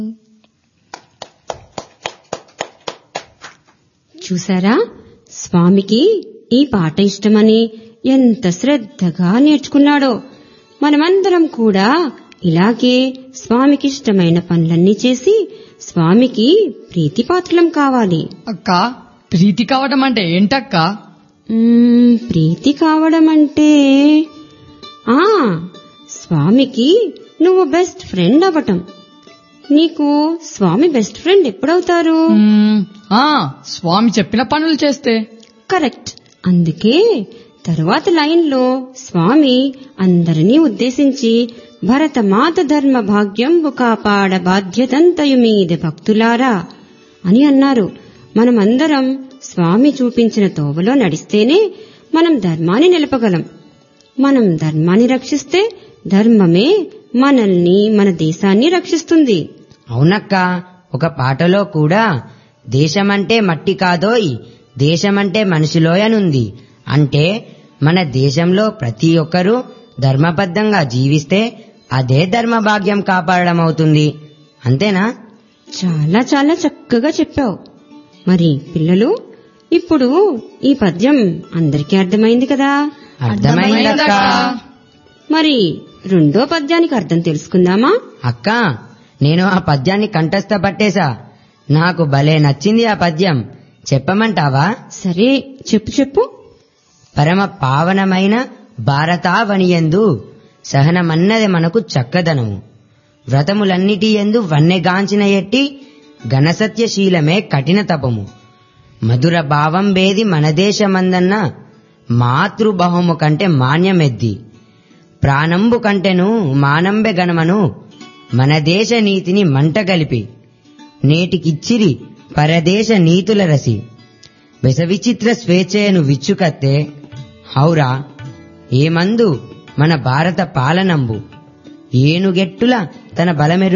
చూసారా స్వామికి ఈ పాట ఇష్టమని ఎంత శ్రద్ధగా నేర్చుకున్నాడో మనమందరం కూడా ఇలాగే స్వామికి ఇష్టమైన పనులన్నీ చేసి స్వామికి ప్రీతిపాత్రులం కావాలి అక్క ప్రీతి కావడం అంటే ఏంటక్క మ్మ్, ప్రీతి కావడం అంటే ఆ స్వామికి నువ్వు బెస్ట్ ఫ్రెండ్ అవ్వటం నీకు స్వామి బెస్ట్ ఫ్రెండ్ ఎప్పుడవుతారు మ్మ్, ఆ స్వామి చెప్పిన పనులు చేస్తే కరెక్ట్ అందుకే తరువాత లైన్లో స్వామి అందరినీ ఉద్దేశించి భరతమాత ధర్మ భాగ్యంబు కాపాడ బాధ్యతంతయు మీది భక్తులారా అని అన్నారు మనమందరం స్వామి చూపించిన తోవలో నడిస్తేనే మనం ధర్మాన్ని నిలపగలం మనం ధర్మాన్ని రక్షిస్తే ధర్మమే మనల్ని మన దేశాన్ని రక్షిస్తుంది అవునక్క ఒక పాటలో కూడా దేశమంటే మట్టి కాదోయ్ దేశమంటే మనిషిలోయ్ అనుంది అంటే మన దేశంలో ప్రతి ఒక్కరూ ధర్మబద్ధంగా జీవిస్తే అదే ధర్మ భాగ్యం కాపాడడం అవుతుంది అంతేనా చాలా చాలా చక్కగా చెప్పావు మరి పిల్లలు ఇప్పుడు ఈ పద్యం అందరికీ అర్థమైంది కదా అర్థమైందక్క మరి రెండో పద్యానికి అర్థం తెలుసుకుందామా అక్క నేను ఆ పద్యాన్ని కంఠస్థ పట్టేశా నాకు భలే నచ్చింది ఆ పద్యం చెప్పమంటావా సరే చెప్పు చెప్పు పరమ పావనమైన భారతావనియందు సహనమన్నది మనకు చక్కదనము వ్రతములన్నిటి ఎందు వన్నెగాంచిన ఎట్టి ఘనసత్యశీలమే కఠిన తపము మధుర భావం బేది మన దేశమందన్న మాతృభావము కంటే మాన్యమెద్ది ప్రాణంబు కంటెను మానంబె గణమను మన దేశ నీతిని మంటగలిపి నేటికిచ్చిరి పరదేశ నీతుల రసి విచిత్ర స్వేచ్ఛయను విచ్చుకత్తే హౌరా ఏమందు మన భారత పాలనంబు ఏనుగెట్టుల తన బలమెరు